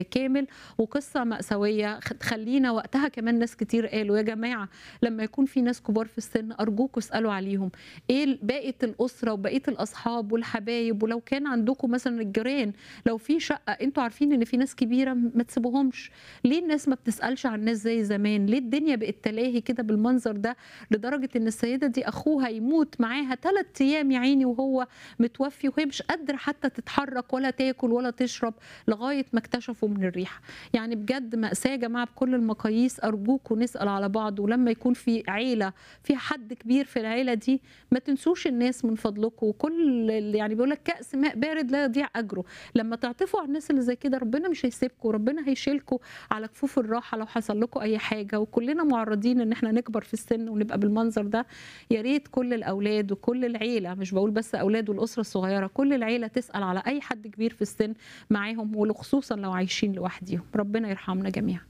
كامل وقصة مأساوية خ- تخلينا وقتها كمان ناس كتير قالوا يا جماعة لما يكون في ناس كبار في السن أرجوكوا اسألوا عليهم إيه ال- بقية الأسرة وبقية الأصحاب والحبايب ولو كان عندكم مثلا الجيران لو في شقة أنتوا عارفين إن في ناس كبيرة م- ما تسيبوهمش ليه الناس ما بتسألش عن الناس زي زمان ليه الدنيا بقت تلاهي كده بالمنظر ده لدرجة إن السيدة دي أخوها يموت معاها ثلاث أيام يا عيني وهو متوفي وهي مش قادرة حتى تتحرك ولا تاكل ولا تشرب لغايه ما اكتشفوا من الريحه يعني بجد ماساه يا جماعه بكل المقاييس ارجوكم نسال على بعض ولما يكون في عيله فيها حد كبير في العيله دي ما تنسوش الناس من فضلكم وكل اللي يعني بيقول لك كاس ماء بارد لا يضيع اجره لما تعطفوا على الناس اللي زي كده ربنا مش هيسيبكم ربنا هيشيلكم على كفوف الراحه لو حصل لكم اي حاجه وكلنا معرضين ان احنا نكبر في السن ونبقى بالمنظر ده يا ريت كل الاولاد وكل العيله مش بقول بس اولاد والاسره الصغيره كل العيله تسال على اي حد كبير في السن معاهم وخصوصا لو عايشين لوحديهم ربنا يرحمنا جميعا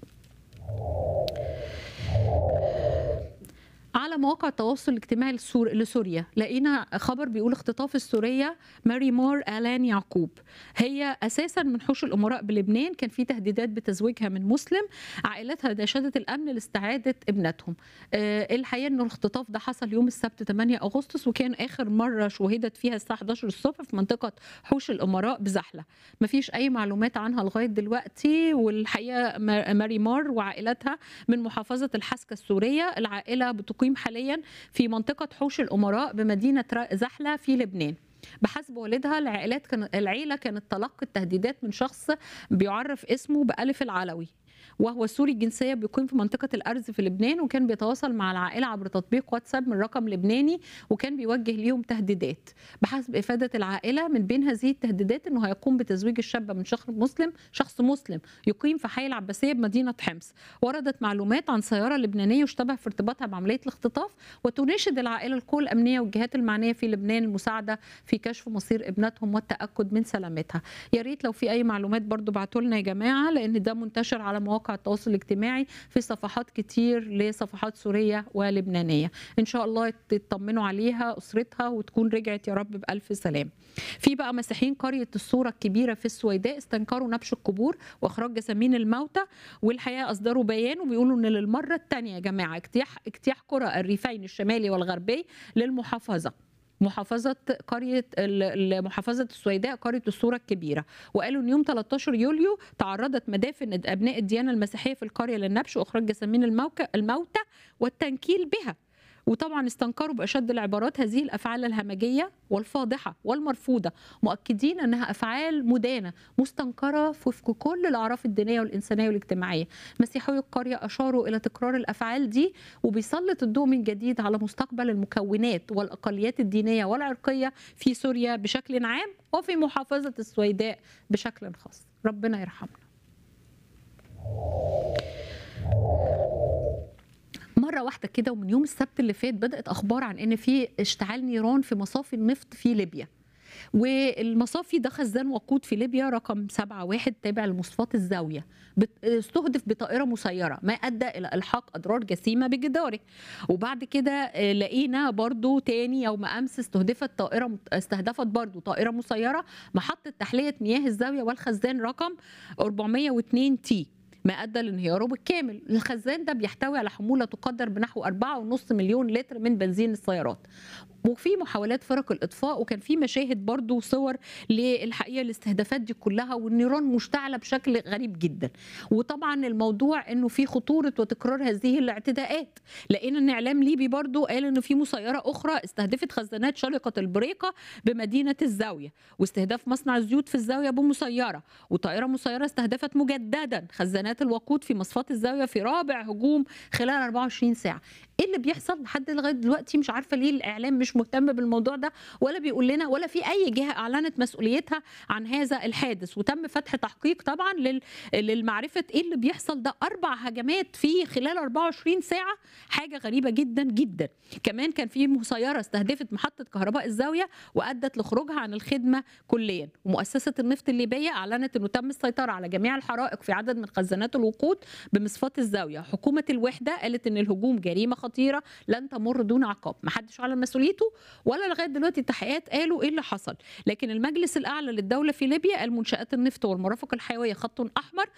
على مواقع التواصل الاجتماعي لسور... لسوريا لقينا خبر بيقول اختطاف السوريه ماري مور الان يعقوب هي اساسا من حوش الامراء بلبنان كان في تهديدات بتزويجها من مسلم عائلتها ناشدت الامن لاستعاده ابنتهم آه، الحقيقه انه الاختطاف ده حصل يوم السبت 8 اغسطس وكان اخر مره شوهدت فيها الساعه 11 الصبح في منطقه حوش الامراء بزحله مفيش اي معلومات عنها لغايه دلوقتي والحقيقه ما- ماري مار وعائلتها من محافظه الحسكه السوريه العائله بتقيم حاليا في منطقه حوش الامراء بمدينه را- زحله في لبنان بحسب والدها العائلات كان العيله كانت تلقت تهديدات من شخص بيعرف اسمه بألف العلوي وهو سوري الجنسيه بيقيم في منطقه الارز في لبنان وكان بيتواصل مع العائله عبر تطبيق واتساب من رقم لبناني وكان بيوجه ليهم تهديدات بحسب افاده العائله من بين هذه التهديدات انه هيقوم بتزويج الشابه من شخص مسلم شخص مسلم يقيم في حي العباسيه بمدينه حمص وردت معلومات عن سياره لبنانيه يشتبه في ارتباطها بعمليه الاختطاف وتناشد العائله القوى الامنيه والجهات المعنيه في لبنان المساعده في كشف مصير ابنتهم والتاكد من سلامتها يا ريت لو في اي معلومات برضو بعتوا لنا يا جماعه لان ده منتشر على مواقع التواصل الاجتماعي في صفحات كتير لصفحات سوريه ولبنانيه ان شاء الله تطمنوا عليها اسرتها وتكون رجعت يا رب بالف سلام في بقى مسيحيين قريه الصوره الكبيره في السويداء استنكروا نبش القبور واخراج جسامين الموتى والحقيقه اصدروا بيان وبيقولوا ان للمره الثانيه يا جماعه اجتياح اجتياح قرى الريفين الشمالي والغربي للمحافظه محافظة قرية ال- ال- محافظة السويداء قرية الصورة الكبيرة وقالوا ان يوم 13 يوليو تعرضت مدافن ابناء الديانة المسيحية في القرية للنبش واخراج جسامين الموكى الموتى والتنكيل بها وطبعا استنكروا باشد العبارات هذه الافعال الهمجيه والفاضحه والمرفوضه مؤكدين انها افعال مدانه مستنكره في وفق كل الاعراف الدينيه والانسانيه والاجتماعيه مسيحي القريه اشاروا الى تكرار الافعال دي وبيسلط الضوء من جديد على مستقبل المكونات والاقليات الدينيه والعرقيه في سوريا بشكل عام وفي محافظه السويداء بشكل خاص ربنا يرحمنا مره واحده كده ومن يوم السبت اللي فات بدات اخبار عن ان في اشتعال نيران في مصافي النفط في ليبيا والمصافي ده خزان وقود في ليبيا رقم 71 تابع لمصفات الزاويه بت- استهدف بطائره مسيره ما ادى الى الحاق اضرار جسيمه بجداره وبعد كده آه، لقينا برضو تاني يوم امس استهدفت طائره استهدفت برضو طائره مسيره محطه تحليه مياه الزاويه والخزان رقم 402 تي ما ادى لانهياره بالكامل الخزان ده بيحتوي على حموله تقدر بنحو 4.5 مليون لتر من بنزين السيارات وفي محاولات فرق الاطفاء وكان في مشاهد برضو وصور للحقيقه الاستهدافات دي كلها والنيران مشتعله بشكل غريب جدا وطبعا الموضوع انه في خطوره وتكرار هذه الاعتداءات لقينا ان اعلام ليبي برضو قال ان في مسيره اخرى استهدفت خزانات شرقه البريقه بمدينه الزاويه واستهداف مصنع الزيوت في الزاويه بمسيره وطائره مسيره استهدفت مجددا خزانات الوقود في مصفات الزاويه في رابع هجوم خلال 24 ساعه ايه اللي بيحصل لحد لغايه دلوقتي مش عارفه ليه الاعلام مش مهتم بالموضوع ده ولا بيقول لنا ولا في اي جهه اعلنت مسؤوليتها عن هذا الحادث وتم فتح تحقيق طبعا لل... للمعرفه ايه اللي بيحصل ده اربع هجمات في خلال 24 ساعه حاجه غريبه جدا جدا كمان كان في مسيره استهدفت محطه كهرباء الزاويه وادت لخروجها عن الخدمه كليا ومؤسسه النفط الليبيه اعلنت انه تم السيطره على جميع الحرائق في عدد من خزانات الوقود بمصفات الزاويه حكومه الوحده قالت ان الهجوم جريمه خطيره لن تمر دون عقاب محدش على مسؤوليته صوته ولا لغايه دلوقتي التحقيقات قالوا ايه اللي حصل لكن المجلس الاعلى للدوله في ليبيا قال منشات النفط والمرافق الحيويه خط احمر